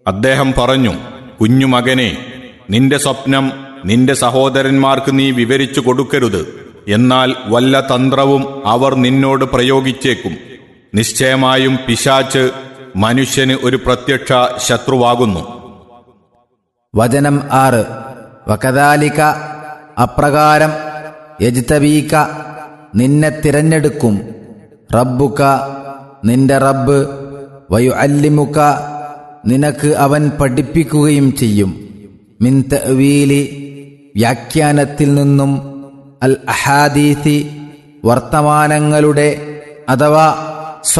അദ്ദേഹം പറഞ്ഞു കുഞ്ഞുമകനെ നിന്റെ സ്വപ്നം നിന്റെ സഹോദരന്മാർക്ക് നീ വിവരിച്ചു കൊടുക്കരുത് എന്നാൽ വല്ല തന്ത്രവും അവർ നിന്നോട് പ്രയോഗിച്ചേക്കും നിശ്ചയമായും പിശാച്ച് മനുഷ്യന് ഒരു പ്രത്യക്ഷ ശത്രുവാകുന്നു വചനം ആറ് വകദാലിക അപ്രകാരം യജ്തബീക നിന്നെ തിരഞ്ഞെടുക്കും റബ്ബുക നിന്റെ റബ്ബ് വയു അല്ലിമുക നിനക്ക് അവൻ പഠിപ്പിക്കുകയും ചെയ്യും മിൻ തവീലി വ്യാഖ്യാനത്തിൽ നിന്നും അൽ അഹാദീസി വർത്തമാനങ്ങളുടെ അഥവാ